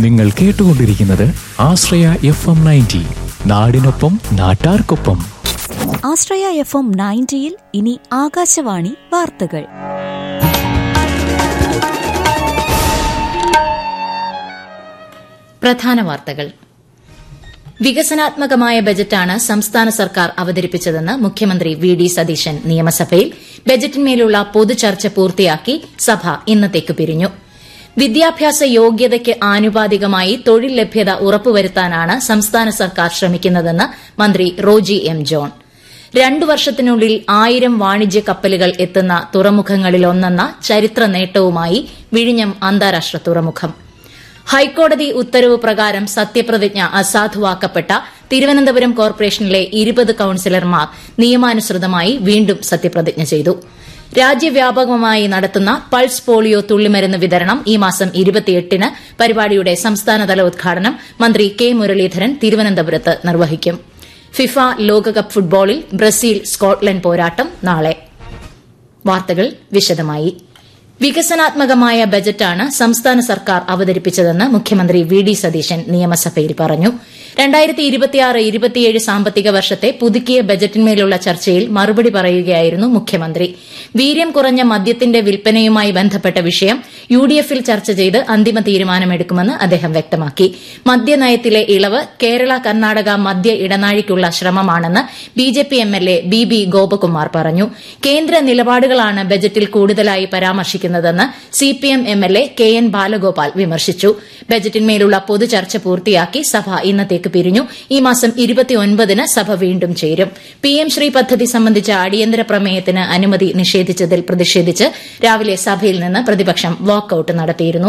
നിങ്ങൾ കേട്ടുകൊണ്ടിരിക്കുന്നത് ആശ്രയ F M ninety നാടിനൊപ്പം നാട്ടാർക്കൊപ്പം ആശ്രയ എഫ് എം നയൻറ്റിയിൽ ഇനി ആകാശവാണി വാർത്തകൾ പ്രധാന വാർത്തകൾ വികസനാത്മകമായ ബജറ്റാണ് സംസ്ഥാന സർക്കാർ അവതരിപ്പിച്ചതെന്ന് മുഖ്യമന്ത്രി വി ഡി സതീശൻ നിയമസഭയിൽ ബജറ്റിന്മേലുള്ള പൊതുചർച്ച പൂർത്തിയാക്കി സഭ ഇന്നത്തേക്ക് പിരിഞ്ഞു വിദ്യാഭ്യാസ യോഗ്യതയ്ക്ക് ആനുപാതികമായി തൊഴിൽ ലഭ്യത ഉറപ്പുവരുത്താനാണ് സംസ്ഥാന സർക്കാർ ശ്രമിക്കുന്നതെന്ന് മന്ത്രി റോജി എം ജോൺ രണ്ടു വർഷത്തിനുള്ളിൽ ആയിരം വാണിജ്യ കപ്പലുകൾ എത്തുന്ന തുറമുഖങ്ങളിലൊന്നെന്ന ചരിത്ര നേട്ടവുമായി വിഴിഞ്ഞം അന്താരാഷ്ട്ര തുറമുഖം ഹൈക്കോടതി ഉത്തരവ് പ്രകാരം സത്യപ്രതിജ്ഞ അസാധുവാക്കപ്പെട്ട തിരുവനന്തപുരം കോർപ്പറേഷനിലെ ഇരുപത് കൌൺസിലർമാർ നിയമാനുസൃതമായി വീണ്ടും സത്യപ്രതിജ്ഞ ചെയ്തു രാജ്യവ്യാപകമായി നടത്തുന്ന പൾസ് പോളിയോ തുള്ളിമരുന്ന് വിതരണം ഈ മാസം ഇരുപത്തിയെട്ടിന് പരിപാടിയുടെ സംസ്ഥാനതല ഉദ്ഘാടനം മന്ത്രി കെ മുരളീധരൻ തിരുവനന്തപുരത്ത് നിർവഹിക്കും ഫിഫ ലോകകപ്പ് ഫുട്ബോളിൽ ബ്രസീൽ സ്കോട്ട്ലൻഡ് പോരാട്ടം നാളെ വാർത്തകൾ വിശദമായി വികസനാത്മകമായ ബജറ്റാണ് സംസ്ഥാന സർക്കാർ അവതരിപ്പിച്ചതെന്ന് മുഖ്യമന്ത്രി വി ഡി സതീശൻ നിയമസഭയിൽ പറഞ്ഞു രണ്ടായിരത്തി ഇരുപത്തിയാറ് ഇരുപത്തിയേഴ് സാമ്പത്തിക വർഷത്തെ പുതുക്കിയ ബജറ്റിന്മേലുള്ള ചർച്ചയിൽ മറുപടി പറയുകയായിരുന്നു മുഖ്യമന്ത്രി വീര്യം കുറഞ്ഞ മദ്യത്തിന്റെ വിൽപ്പനയുമായി ബന്ധപ്പെട്ട വിഷയം യു ഡി എഫിൽ ചർച്ച ചെയ്ത് അന്തിമ തീരുമാനമെടുക്കുമെന്ന് അദ്ദേഹം വ്യക്തമാക്കി മദ്യനയത്തിലെ ഇളവ് കേരള കർണാടക മദ്യ ഇടനാഴിക്കുള്ള ശ്രമമാണെന്ന് B J P M L A B B Gopakumar പറഞ്ഞു കേന്ദ്ര നിലപാടുകളാണ് ബജറ്റിൽ കൂടുതലായി പരാമർശിക്കുന്നതെന്ന് C P M M L A K N Balagopal വിമർശിച്ചു ബജറ്റിന്മേലുള്ള പൊതുചർച്ച പൂർത്തിയാക്കി സഭ ഇന്നത്തേക്ക് പിരിഞ്ഞു ഈ മാസം ഇരുപത്തിയൊൻപതിന് സഭ വീണ്ടും ചേരും പി എം ശ്രീ പദ്ധതി സംബന്ധിച്ച അടിയന്തര പ്രമേയത്തിന് അനുമതി നിഷേധിച്ചതിൽ പ്രതിഷേധിച്ച് രാവിലെ സഭയിൽ നിന്ന് പ്രതിപക്ഷം വാക്കൌട്ട് നടത്തിയിരുന്നു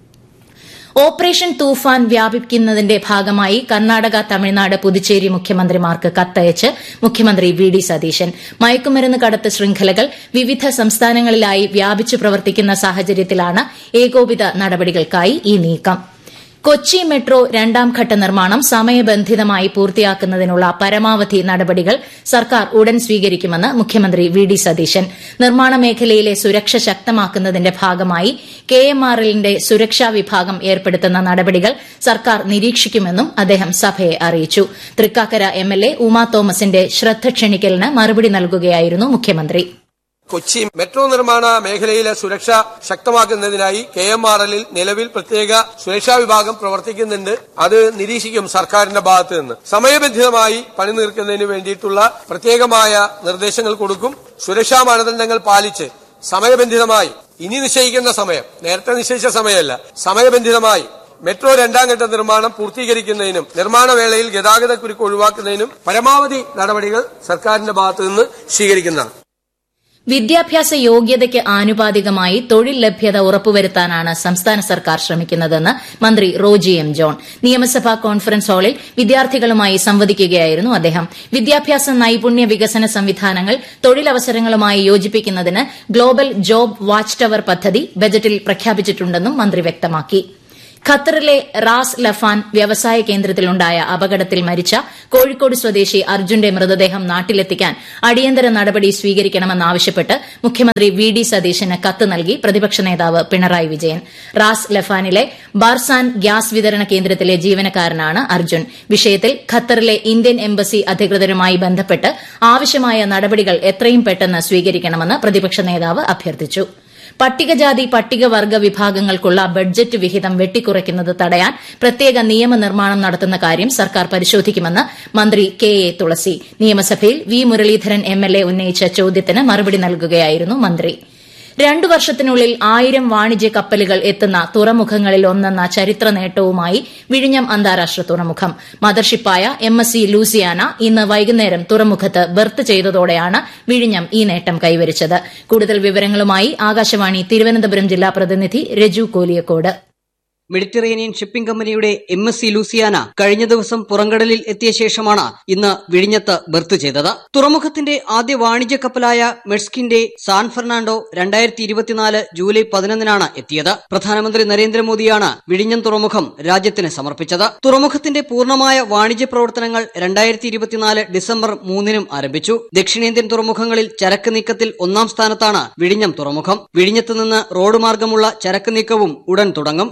ഓപ്പറേഷൻ തൂഫാൻ വ്യാപിക്കുന്നതിന്റെ ഭാഗമായി കർണാടക തമിഴ്നാട് പുതുച്ചേരി മുഖ്യമന്ത്രിമാർക്ക് കത്തയച്ച് മുഖ്യമന്ത്രി വി ഡി സതീശൻ മയക്കുമരുന്ന് കടത്ത് ശൃംഖലകൾ വിവിധ സംസ്ഥാനങ്ങളിലായി വ്യാപിച്ചു പ്രവർത്തിക്കുന്ന സാഹചര്യത്തിലാണ് ഏകോപിത നടപടികൾക്കായി ഈ നീക്കം കൊച്ചി മെട്രോ രണ്ടാം ഘട്ട നിർമ്മാണം സമയബന്ധിതമായി പൂർത്തിയാക്കുന്നതിനുള്ള പരമാവധി നടപടികൾ സർക്കാർ ഉടൻ സ്വീകരിക്കുമെന്ന് മുഖ്യമന്ത്രി വി ഡി സതീശൻ നിർമ്മാണ മേഖലയിലെ സുരക്ഷ ശക്തമാക്കുന്നതിന്റെ ഭാഗമായി കെ എം ആർ എല്ലിന്റെ സുരക്ഷാ വിഭാഗം ഏർപ്പെടുത്തുന്ന നടപടികൾ സർക്കാർ നിരീക്ഷിക്കുമെന്നും അദ്ദേഹം സഭയെ അറിയിച്ചു Thrikkakara M L A Uma തോമസിന്റെ ശ്രദ്ധ ക്ഷണിക്കലിന് മറുപടി നൽകുകയായിരുന്നു മുഖ്യമന്ത്രി കൊച്ചി മെട്രോ നിർമ്മാണ മേഖലയിലെ സുരക്ഷ ശക്തമാക്കുന്നതിനായി കെ എം ആർ എല്ലിൽ നിലവിൽ പ്രത്യേക സുരക്ഷാ വിഭാഗം പ്രവർത്തിക്കുന്നുണ്ട് അത് നിരീക്ഷിക്കും സർക്കാരിന്റെ ഭാഗത്ത് നിന്ന് സമയബന്ധിതമായി പണി തീർക്കുന്നതിന് വേണ്ടിയിട്ടുള്ള പ്രത്യേകമായ നിർദ്ദേശങ്ങൾ കൊടുക്കും സുരക്ഷാ മാനദണ്ഡങ്ങൾ പാലിച്ച് സമയബന്ധിതമായി ഇനി നിശ്ചയിക്കുന്ന സമയം നേരത്തെ നിശ്ചയിച്ച സമയമല്ല സമയബന്ധിതമായി മെട്രോ രണ്ടാം ഘട്ട നിർമ്മാണം പൂർത്തീകരിക്കുന്നതിനും നിർമ്മാണ വേളയിൽ ഗതാഗതക്കുരുക്ക് ഒഴിവാക്കുന്നതിനും പരമാവധി നടപടികൾ സർക്കാരിന്റെ ഭാഗത്തു നിന്ന് സ്വീകരിക്കുന്നതാണ് വിദ്യാഭ്യാസ യോഗ്യതയ്ക്ക് ആനുപാതികമായി തൊഴിൽ ലഭ്യത ഉറപ്പുവരുത്താനാണ് സംസ്ഥാന സർക്കാർ ശ്രമിക്കുന്നതെന്ന് മന്ത്രി റോജി എം ജോൺ നിയമസഭാ കോൺഫറൻസ് ഹാളിൽ വിദ്യാർത്ഥികളുമായി സംവദിക്കുകയായിരുന്നു അദ്ദേഹം വിദ്യാഭ്യാസ നൈപുണ്യ വികസന സംവിധാനങ്ങൾ തൊഴിലവസരങ്ങളുമായി യോജിപ്പിക്കുന്നതിന് ഗ്ലോബൽ ജോബ് വാച്ച് ടവർ പദ്ധതി ബജറ്റിൽ പ്രഖ്യാപിച്ചിട്ടുണ്ടെന്നും മന്ത്രി വ്യക്തമാക്കി ഖത്തറിലെ റാസ് ലഫാൻ വ്യവസായ കേന്ദ്രത്തിലുണ്ടായ അപകടത്തിൽ മരിച്ച കോഴിക്കോട് സ്വദേശി അർജുന്റെ മൃതദേഹം നാട്ടിലെത്തിക്കാൻ അടിയന്തര നടപടി സ്വീകരിക്കണമെന്നാവശ്യപ്പെട്ട് മുഖ്യമന്ത്രി വി ഡി സതീശന് കത്ത് നൽകി പ്രതിപക്ഷ നേതാവ് പിണറായി വിജയൻ റാസ് ലഫാനിലെ ബാർസാൻ ഗ്യാസ് വിതരണ കേന്ദ്രത്തിലെ ജീവനക്കാരനാണ് അർജുൻ വിഷയത്തിൽ ഖത്തറിലെ ഇന്ത്യൻ എംബസി അധികൃതരുമായി ബന്ധപ്പെട്ട് ആവശ്യമായ നടപടികൾ എത്രയും പെട്ടെന്ന് സ്വീകരിക്കണമെന്ന് പ്രതിപക്ഷ നേതാവ് അഭ്യർത്ഥിച്ചു പട്ടികജാതി പട്ടികവർഗ വിഭാഗങ്ങൾക്കുള്ള ബഡ്ജറ്റ് വിഹിതം വെട്ടിക്കുറയ്ക്കുന്നത് തടയാൻ പ്രത്യേക നിയമനിർമ്മാണം നടത്തുന്ന കാര്യം സർക്കാർ പരിശോധിക്കുമെന്ന് മന്ത്രി കെ എ തുളസി നിയമസഭയിൽ V Muraleedharan M L A ഉന്നയിച്ച ചോദ്യത്തിന് മറുപടി നൽകുകയായിരുന്നു മന്ത്രി രണ്ടു വർഷത്തിനുള്ളിൽ ആയിരം വാണിജ്യ കപ്പലുകൾ എത്തുന്ന തുറമുഖങ്ങളിൽ ഒന്നെന്ന ചരിത്ര നേട്ടവുമായി വിഴിഞ്ഞം അന്താരാഷ്ട്ര തുറമുഖം മദർഷിപ്പായ എം എസ് സി ലൂസിയാന ഇന്ന് വൈകുന്നേരം തുറമുഖത്ത് ബർത്ത് ചെയ്തതോടെയാണ് വിഴിഞ്ഞം ഈ നേട്ടം കൈവരിച്ചത് കൂടുതൽ വിവരങ്ങളുമായി ആകാശവാണി തിരുവനന്തപുരം ജില്ലാ പ്രതിനിധി രജു കോലിയക്കോട് മെഡിറ്ററേനിയൻ ഷിപ്പിംഗ് കമ്പനിയുടെ എം എസ് സി ലൂസിയാന കഴിഞ്ഞ ദിവസം പുറംകടലിൽ എത്തിയ ശേഷമാണ് ഇന്ന് വിഴിഞ്ഞത്ത് ബർത്ത് ചെയ്തത് തുറമുഖത്തിന്റെ ആദ്യ വാണിജ്യ കപ്പലായ മെഴ്സ്കിന്റെ സാൻ ഫെർണാണ്ടോ രണ്ടായിരത്തി ഇരുപത്തിനാല് ജൂലൈ പതിനൊന്നിനാണ് എത്തിയത് പ്രധാനമന്ത്രി നരേന്ദ്രമോദിയാണ് വിഴിഞ്ഞം തുറമുഖം രാജ്യത്തിന് സമർപ്പിച്ചത് തുറമുഖത്തിന്റെ പൂർണ്ണമായ വാണിജ്യ പ്രവർത്തനങ്ങൾ രണ്ടായിരത്തി ഇരുപത്തിനാല് ഡിസംബർ മൂന്നിനും ആരംഭിച്ചു ദക്ഷിണേന്ത്യൻ തുറമുഖങ്ങളിൽ ചരക്ക് നീക്കത്തിൽ ഒന്നാം സ്ഥാനത്താണ് വിഴിഞ്ഞം തുറമുഖം വിഴിഞ്ഞത്ത് നിന്ന് റോഡ് മാർഗമുള്ള ചരക്ക് നീക്കവും ഉടൻ തുടങ്ങും വിഴിഞ്ഞത്ത്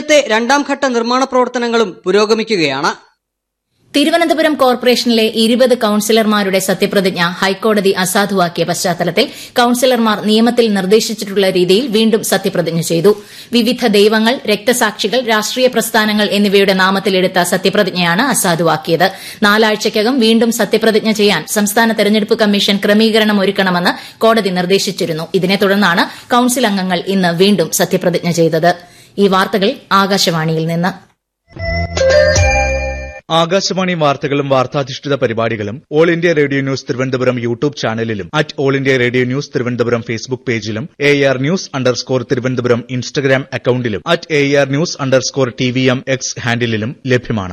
വിഴിഞ്ഞത്തെ രണ്ടാം ഘട്ട നിർമ്മാണ പ്രവർത്തനങ്ങളും പുരോഗമിക്കുകയാണ് തിരുവനന്തപുരം കോർപ്പറേഷനിലെ ഇരുപത് കൌൺസിലർമാരുടെ സത്യപ്രതിജ്ഞ ഹൈക്കോടതി അസാധുവാക്കിയ പശ്ചാത്തലത്തിൽ കൌൺസിലർമാർ നിയമത്തിൽ നിർദ്ദേശിച്ചിട്ടുള്ള രീതിയിൽ വീണ്ടും സത്യപ്രതിജ്ഞ ചെയ്തു വിവിധ ദൈവങ്ങൾ രക്തസാക്ഷികൾ രാഷ്ട്രീയ പ്രസ്ഥാനങ്ങൾ എന്നിവയുടെ നാമത്തിലെടുത്ത സത്യപ്രതിജ്ഞയാണ് അസാധുവാക്കിയത് നാലാഴ്ചയ്ക്കകം വീണ്ടും സത്യപ്രതിജ്ഞ ചെയ്യാൻ സംസ്ഥാന തെരഞ്ഞെടുപ്പ് കമ്മീഷൻ ക്രമീകരണം ഒരുക്കണമെന്ന് കോടതി നിർദ്ദേശിച്ചിരുന്നു ഇതിനെ തുടർന്നാണ് കൌൺസിൽ അംഗങ്ങൾ ഇന്ന് വീണ്ടും സത്യപ്രതിജ്ഞ ചെയ്തത് ഈ വാർത്തകൾ ആകാശവാണിയിൽ നിന്ന് ആകാശവാണി വാർത്തകളും വാർത്താധിഷ്ഠിത പരിപാടികളും all India radio news Thiruvananthapuram YouTube ചാനലിലും at all India radio news Thiruvananthapuram Facebook പേജിലും A R news underscore Thiruvananthapuram Instagram അക്കൌണ്ടിലും at A R news underscore T V M X ഹാൻഡിലും ലഭ്യമാണ്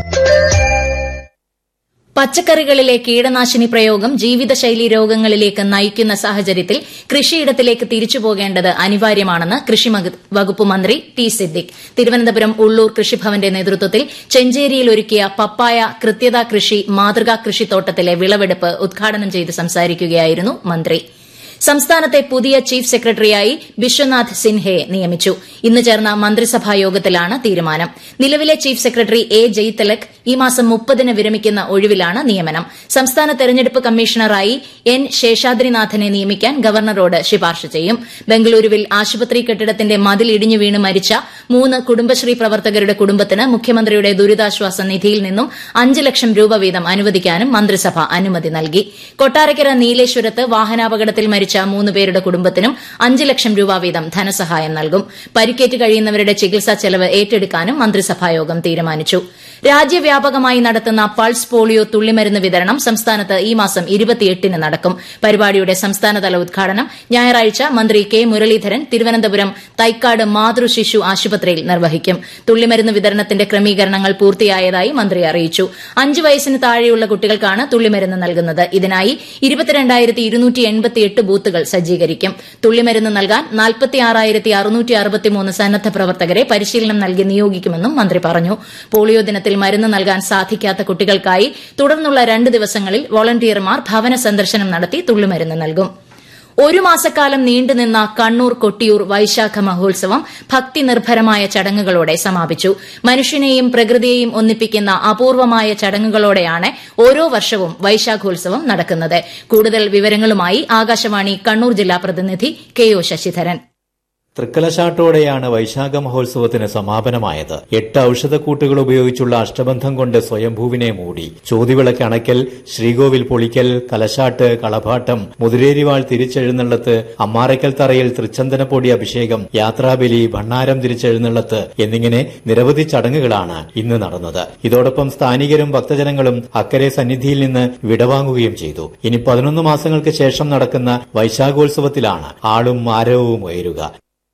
പച്ചക്കറികളിലെ കീടനാശിനി പ്രയോഗം ജീവിതശൈലി രോഗങ്ങളിലേക്ക് നയിക്കുന്ന സാഹചര്യത്തിൽ കൃഷിയിടത്തിലേക്ക് തിരിച്ചുപോകേണ്ടത് അനിവാര്യമാണെന്ന് കൃഷി വകുപ്പ് മന്ത്രി ടി സിദ്ദിഖ് തിരുവനന്തപുരം ഉള്ളൂർ കൃഷിഭവന്റെ നേതൃത്വത്തിൽ ചെഞ്ചേരിയിൽ ഒരുക്കിയ പപ്പായ കൃത്യത കൃഷി മാതൃകാ കൃഷിത്തോട്ടത്തിലെ വിളവെടുപ്പ് ഉദ്ഘാടനം ചെയ്ത് സംസാരിക്കുകയായിരുന്നു മന്ത്രി സംസ്ഥാനത്തെ പുതിയ ചീഫ് സെക്രട്ടറിയായി ബിശ്വനാഥ് സിൻഹയെ നിയമിച്ചു ഇന്ന് ചേർന്ന മന്ത്രിസഭാ യോഗത്തിലാണ് തീരുമാനം നിലവിലെ ചീഫ് സെക്രട്ടറി എ ജയ്തിലക് ഈ മാസം മുപ്പതിന് വിരമിക്കുന്ന ഒഴിവിലാണ് നിയമനം സംസ്ഥാന തെരഞ്ഞെടുപ്പ് കമ്മീഷണറായി എൻ ശേഷാദ്രിനാഥനെ നിയമിക്കാൻ ഗവർണറോട് ശുപാർശ ചെയ്യും ബംഗളൂരുവിൽ ആശുപത്രി കെട്ടിടത്തിന്റെ മതിൽ ഇടിഞ്ഞു വീണ് മരിച്ച മൂന്ന് കുടുംബശ്രീ പ്രവർത്തകരുടെ കുടുംബത്തിന് മുഖ്യമന്ത്രിയുടെ ദുരിതാശ്വാസ നിധിയിൽ നിന്നും അഞ്ച് ലക്ഷം രൂപ വീതം അനുവദിക്കാനും മന്ത്രിസഭ അനുമതി നൽകി കൊട്ടാരക്കര നീലേശ്വരത്ത് വാഹനാപകടത്തിൽ മരിച്ച മൂന്ന് പേരുടെ കുടുംബത്തിനും അഞ്ച് ലക്ഷം രൂപ വീതം ധനസഹായം നൽകും പരിക്കേറ്റ് കഴിയുന്നവരുടെ ചികിത്സാ ചെലവ് ഏറ്റെടുക്കാനും മന്ത്രിസഭായോഗം തീരുമാനിച്ചു രാജ്യവ്യാപകമായി നടത്തുന്ന പൾസ് പോളിയോ തുള്ളിമരുന്ന് വിതരണം സംസ്ഥാനത്ത് ഈ മാസം ഇരുപത്തിയെട്ടിന് നടക്കും പരിപാടിയുടെ സംസ്ഥാനതല ഉദ്ഘാടനം ഞായറാഴ്ച മന്ത്രി കെ മുരളീധരൻ തിരുവനന്തപുരം തൈക്കാട് മാതൃ ശിശു ആശുപത്രിയിൽ നിർവഹിക്കും തുള്ളിമരുന്ന് വിതരണത്തിന്റെ ക്രമീകരണങ്ങൾ പൂർത്തിയായതായി മന്ത്രി അറിയിച്ചു അഞ്ച് വയസ്സിന് താഴെയുള്ള കുട്ടികൾക്കാണ് തുള്ളിമരുന്ന് നൽകുന്നത് ഇതിനായി ഇരുപത്തിരണ്ടായിരത്തി ഇരുന്നൂറ്റി എൺപത്തിയെട്ട് ബൂത്തുകൾ സജ്ജീകരിക്കും തുള്ളിമരുന്ന് നൽകാൻ നാൽപ്പത്തിയാറായിരത്തി അറുന്നൂറ്റി അറുപത്തിമൂന്ന് സന്നദ്ധ പ്രവർത്തകരെ പരിശീലനം നൽകി നിയോഗിക്കുമെന്നും മന്ത്രി പറഞ്ഞു പോളിയോ ദിനത്തിൽ മരുന്ന് നൽകാൻ സാധിക്കാത്ത കുട്ടികൾക്കായി തുടർന്നുള്ള രണ്ട് ദിവസങ്ങളിൽ വോളണ്ടിയർമാർ ഭവന സന്ദർശനം നടത്തി തുള്ളിമരുന്ന് നൽകും ഒരു മാസക്കാലം നീണ്ടുനിന്ന കണ്ണൂർ കൊട്ടിയൂർ വൈശാഖ മഹോത്സവം ഭക്തി നിർഭരമായ ചടങ്ങുകളോടെ സമാപിച്ചു മനുഷ്യനെയും പ്രകൃതിയെയും ഒന്നിപ്പിക്കുന്ന അപൂർവമായ ചടങ്ങുകളോടെയാണ് ഓരോ വർഷവും വൈശാഖോത്സവം നടക്കുന്നത് കൂടുതൽ വിവരങ്ങളുമായി ആകാശവാണി കണ്ണൂർ ജില്ലാ പ്രതിനിധി കെ ഒ ശശിധരൻ തൃക്കലശാട്ടോടെയാണ് വൈശാഖ മഹോത്സവത്തിന് സമാപനമായത് എട്ട് ഔഷധക്കൂട്ടുകൾ ഉപയോഗിച്ചുള്ള അഷ്ടബന്ധം കൊണ്ട് സ്വയംഭൂവിനെ മൂടി ചോതിവിളക്ക് അണയ്ക്കൽ ശ്രീകോവിൽ പൊളിക്കൽ കലശാട്ട് കളഭാട്ടം മുതിരേരിവാൾ തിരിച്ചെഴുന്നള്ളത്ത് അമ്മാറയ്ക്കൽ തറയിൽ തൃച്ചന്ദനപ്പൊടി അഭിഷേകം യാത്രാബലി ഭണ്ണാരം തിരിച്ചെഴുന്നള്ളത്ത് എന്നിങ്ങനെ നിരവധി ചടങ്ങുകളാണ് ഇന്ന് നടന്നത് ഇതോടൊപ്പം സ്ഥാനികരും ഭക്തജനങ്ങളും അക്കരെ സന്നിധിയിൽ നിന്ന് വിടവാങ്ങുകയും ചെയ്തു ഇനി പതിനൊന്ന് മാസങ്ങൾക്ക് ശേഷം നടക്കുന്ന വൈശാഖോത്സവത്തിലാണ് ആളും മാരവവും ഉയരുക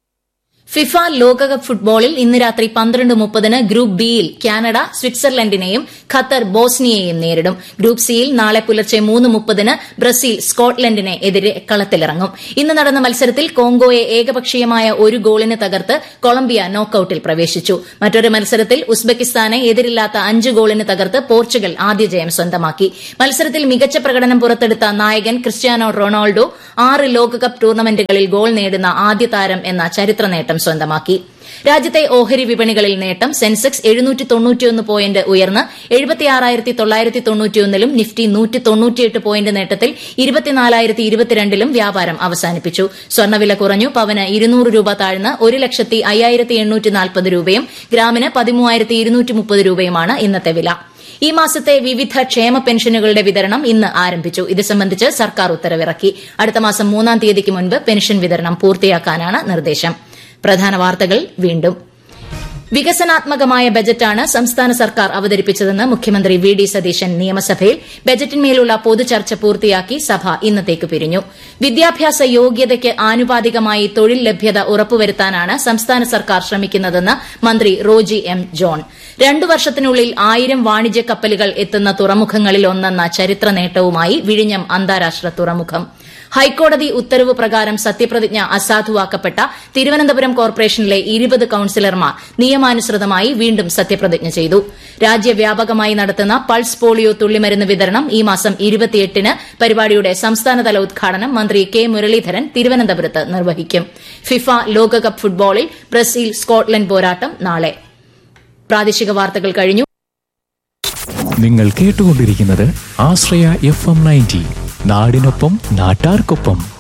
ഫിഫ ലോകകപ്പ് ഫുട്ബോളിൽ ഇന്ന് രാത്രി പന്ത്രണ്ട് മുപ്പതിന് ഗ്രൂപ്പ് ബിയിൽ കാനഡ സ്വിറ്റ്സർലൻഡിനെയും ഖത്തർ ബോസ്നിയയെയും നേരിടും ഗ്രൂപ്പ് സിയിൽ നാളെ പുലർച്ചെ മൂന്ന് മുപ്പതിന് ബ്രസീൽ സ്കോട്ട്ലൻഡിനെ എതിരെ കളത്തിലിറങ്ങും ഇന്ന് നടന്ന മത്സരത്തിൽ കോങ്കോയെ ഏകപക്ഷീയമായ ഒരു ഗോളിന് തകർത്ത് കൊളംബിയ നോക്കൌട്ടിൽ പ്രവേശിച്ചു മറ്റൊരു മത്സരത്തിൽ ഉസ്ബെക്കിസ്ഥാനെ എതിരില്ലാത്ത അഞ്ച് ഗോളിന് തകർത്ത് പോർച്ചുഗൽ ആദ്യ ജയം സ്വന്തമാക്കി മത്സരത്തിൽ മികച്ച പ്രകടനം പുറത്തെടുത്ത നായകൻ ക്രിസ്ത്യാനോ റൊണാൾഡോ ആറ് ലോകകപ്പ് ടൂർണമെന്റുകളിൽ ഗോൾ നേടുന്ന ആദ്യ താരം എന്ന ചരിത്ര നേട്ടം സ്വന്തമാക്കി രാജ്യത്തെ ഓഹരി വിപണികളിൽ നേട്ടം സെൻസെക്സ് എഴുന്നൂറ്റി തൊണ്ണൂറ്റിയൊന്ന് പോയിന്റ് ഉയർന്ന് എഴുപത്തിയാറായിരത്തി തൊള്ളായിരത്തി തൊണ്ണൂറ്റിയൊന്നിലും നിഫ്റ്റി നൂറ്റി തൊണ്ണൂറ്റിയെട്ട് പോയിന്റ് നേട്ടത്തിൽ ഇരുപത്തിനാലായിരത്തി ഇരുപത്തിരണ്ടിലും വ്യാപാരം അവസാനിപ്പിച്ചു സ്വർണ്ണവില കുറഞ്ഞു പവന് ഇരുന്നൂറ് രൂപ താഴ്ന്ന് ഒരു ലക്ഷത്തി അയ്യായിരത്തി എണ്ണൂറ്റി നാൽപ്പത് രൂപയും ഗ്രാമിന് പതിമൂവായിരത്തി ഇരുന്നൂറ്റി മുപ്പത് രൂപയുമാണ് ഇന്നത്തെ വില ഈ മാസത്തെ വിവിധ ക്ഷേമ പെൻഷനുകളുടെ വിതരണം ഇന്ന് ആരംഭിച്ചു ഇത് സംബന്ധിച്ച് സർക്കാർ ഉത്തരവിറക്കി അടുത്ത മാസം മൂന്നാം തീയതിക്ക് മുൻപ് പെൻഷൻ വിതരണം പൂർത്തിയാക്കാനാണ് നിർദ്ദേശം പ്രധാന വാർത്തകൾ വീണ്ടും വികസനാത്മകമായ ബജറ്റാണ് സംസ്ഥാന സർക്കാർ അവതരിപ്പിച്ചതെന്ന് മുഖ്യമന്ത്രി വി ഡി സതീശൻ നിയമസഭയിൽ ബജറ്റിന്മേലുള്ള പൊതുചർച്ച പൂർത്തിയാക്കി സഭ ഇന്നത്തേക്ക് പിരിഞ്ഞു വിദ്യാഭ്യാസ യോഗ്യതയ്ക്ക് ആനുപാതികമായി തൊഴിൽ ലഭ്യത ഉറപ്പുവരുത്താനാണ് സംസ്ഥാന സർക്കാർ ശ്രമിക്കുന്നതെന്ന് മന്ത്രി റോജി എം ജോൺ രണ്ടു വർഷത്തിനുള്ളിൽ ആയിരം വാണിജ്യ കപ്പലുകൾ എത്തുന്ന തുറമുഖങ്ങളിൽ ഒന്നെന്ന ചരിത്ര നേട്ടവുമായി വിഴിഞ്ഞം അന്താരാഷ്ട്ര തുറമുഖം ഹൈക്കോടതി ഉത്തരവ് പ്രകാരം സത്യപ്രതിജ്ഞ അസാധുവാക്കപ്പെട്ട തിരുവനന്തപുരം കോർപ്പറേഷനിലെ ഇരുപത് കൌൺസിലർമാർ നിയമാനുസൃതമായി വീണ്ടും സത്യപ്രതിജ്ഞ ചെയ്തു രാജ്യവ്യാപകമായി നടത്തുന്ന പൾസ് പോളിയോ തുള്ളിമരുന്ന് വിതരണം ഈ മാസം ഇരുപത്തിയെട്ടിന് പരിപാടിയുടെ സംസ്ഥാനതല ഉദ്ഘാടനം മന്ത്രി കെ മുരളീധരൻ തിരുവനന്തപുരത്ത് നിർവഹിക്കും ഫിഫ ലോകകപ്പ് ഫുട്ബോളിൽ ബ്രസീൽ സ്കോട്ട്ലൻഡ് പോരാട്ടം നാളെ പ്രാദേശിക വാർത്തകൾ കഴിഞ്ഞു നിങ്ങൾ കേട്ടുകൊണ്ടിരിക്കുന്നത് ആശ്രയ എഫ് എം നയൻറ്റി നാടിനൊപ്പം നാട്ടാർക്കൊപ്പം